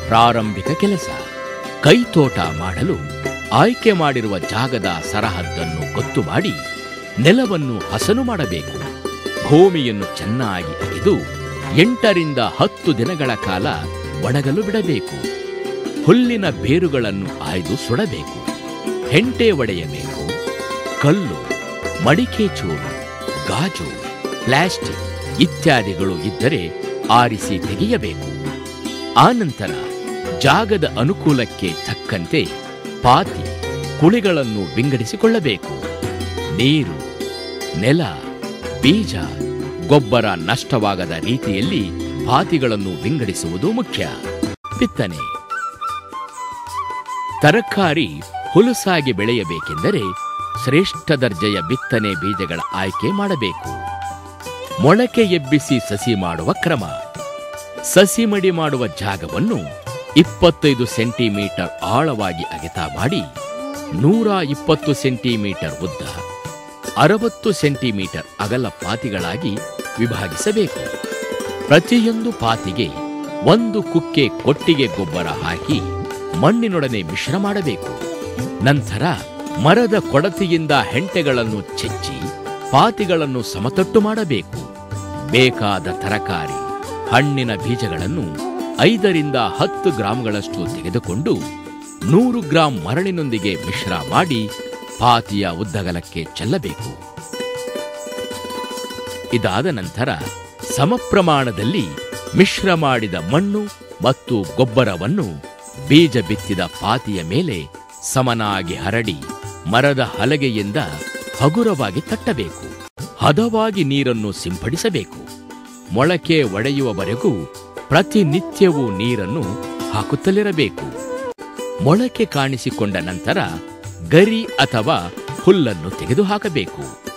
ಪ್ರಾರಂಭಿಕ ಕೆಲಸ ಕೈತೋಟ ಮಾಡಲು ಆಯ್ಕೆ ಮಾಡಿರುವ ಜಾಗದ ಸರಹದ್ದನ್ನು ಗೊತ್ತು ಮಾಡಿ ನೆಲವನ್ನು ಹಸನು ಮಾಡಬೇಕು ಭೂಮಿಯನ್ನು ಚೆನ್ನಾಗಿ ಅಗೆದು ಎಂಟರಿಂದ ಹತ್ತು ದಿನಗಳ ಕಾಲ ಒಣಗಲು ಬಿಡಬೇಕು ಹುಲ್ಲಿನ ಬೇರುಗಳನ್ನು ಆಯ್ದು ಸುಡಬೇಕು ಹೆಂಟೆ ಒಡೆಯಬೇಕು ಕಲ್ಲು ಮಡಿಕೆ ಚೂರು ಗಾಜು ಪ್ಲಾಸ್ಟಿಕ್ ಇತ್ಯಾದಿಗಳು ಇದ್ದರೆ ಆರಿಸಿ ತೆಗೆಯಬೇಕು ಆನಂತರ ಜಾಗದ ಅನುಕೂಲಕ್ಕೆ ತಕ್ಕಂತೆ ಪಾತಿ ಕುಳಿಗಳನ್ನು ವಿಂಗಡಿಸಿಕೊಳ್ಳಬೇಕು ನೀರು ನೆಲ ಬೀಜ ಗೊಬ್ಬರ ನಷ್ಟವಾಗದ ರೀತಿಯಲ್ಲಿ ಪಾತಿಗಳನ್ನು ವಿಂಗಡಿಸುವುದು ಮುಖ್ಯ ಬಿತ್ತನೆ ತರಕಾರಿ ಹುಲುಸಾಗಿ ಬೆಳೆಯಬೇಕೆಂದರೆ ಶ್ರೇಷ್ಠ ದರ್ಜೆಯ ಬಿತ್ತನೆ ಬೀಜಗಳ ಆಯ್ಕೆ ಮಾಡಬೇಕು ಮೊಳಕೆ ಎಬ್ಬಿಸಿ ಸಸಿ ಮಾಡುವ ಕ್ರಮ ಸಸಿ ಮಡಿ ಮಾಡುವ ಜಾಗವನ್ನು ಇಪ್ಪತ್ತೈದು ಸೆಂಟಿಮೀಟರ್ ಆಳವಾಗಿ ಅಗೆತ ಮಾಡಿ ನೂರ ಇಪ್ಪತ್ತು ಸೆಂಟಿಮೀಟರ್ ಉದ್ದ ಅರವತ್ತು ಸೆಂಟಿಮೀಟರ್ ಅಗಲ ಪಾತಿಗಳಾಗಿ ವಿಭಾಗಿಸಬೇಕು ಪ್ರತಿಯೊಂದು ಪಾತಿಗೆ ಒಂದು ಕುಕ್ಕೆ ಕೊಟ್ಟಿಗೆ ಗೊಬ್ಬರ ಹಾಕಿ ಮಣ್ಣಿನೊಡನೆ ಮಿಶ್ರ ಮಾಡಬೇಕು ನಂತರ ಮರದ ಕೊಡತಿಯಿಂದ ಹೆಂಟೆಗಳನ್ನು ಚೆಚ್ಚಿ ಪಾತಿಗಳನ್ನು ಸಮತಟ್ಟು ಮಾಡಬೇಕು ಬೇಕಾದ ತರಕಾರಿ ಹಣ್ಣಿನ ಬೀಜಗಳನ್ನು ಐದರಿಂದ ಹತ್ತು ಗ್ರಾಂಗಳಷ್ಟು ತೆಗೆದುಕೊಂಡು ನೂರು ಗ್ರಾಂ ಮರಳಿನೊಂದಿಗೆ ಮಿಶ್ರ ಮಾಡಿ ಪಾತಿಯ ಉದ್ದಗಲಕ್ಕೆ ಚೆಲ್ಲಬೇಕು ಇದಾದ ನಂತರ ಸಮಪ್ರಮಾಣದಲ್ಲಿ ಮಿಶ್ರ ಮಾಡಿದ ಮಣ್ಣು ಮತ್ತು ಗೊಬ್ಬರವನ್ನು ಬೀಜ ಬಿತ್ತಿದ ಪಾತಿಯ ಮೇಲೆ ಸಮನಾಗಿ ಹರಡಿ ಮರದ ಹಲಗೆಯಿಂದ ಹಗುರವಾಗಿ ತಟ್ಟಬೇಕು ಹದವಾಗಿ ನೀರನ್ನು ಸಿಂಪಡಿಸಬೇಕು ಮೊಳಕೆ ಒಡೆಯುವವರೆಗೂ ಪ್ರತಿನಿತ್ಯವೂ ನೀರನ್ನು ಹಾಕುತ್ತಲಿರಬೇಕು ಮೊಳಕೆ ಕಾಣಿಸಿಕೊಂಡ ನಂತರ ಗರಿ ಅಥವಾ ಹುಲ್ಲನ್ನು ತೆಗೆದುಹಾಕಬೇಕು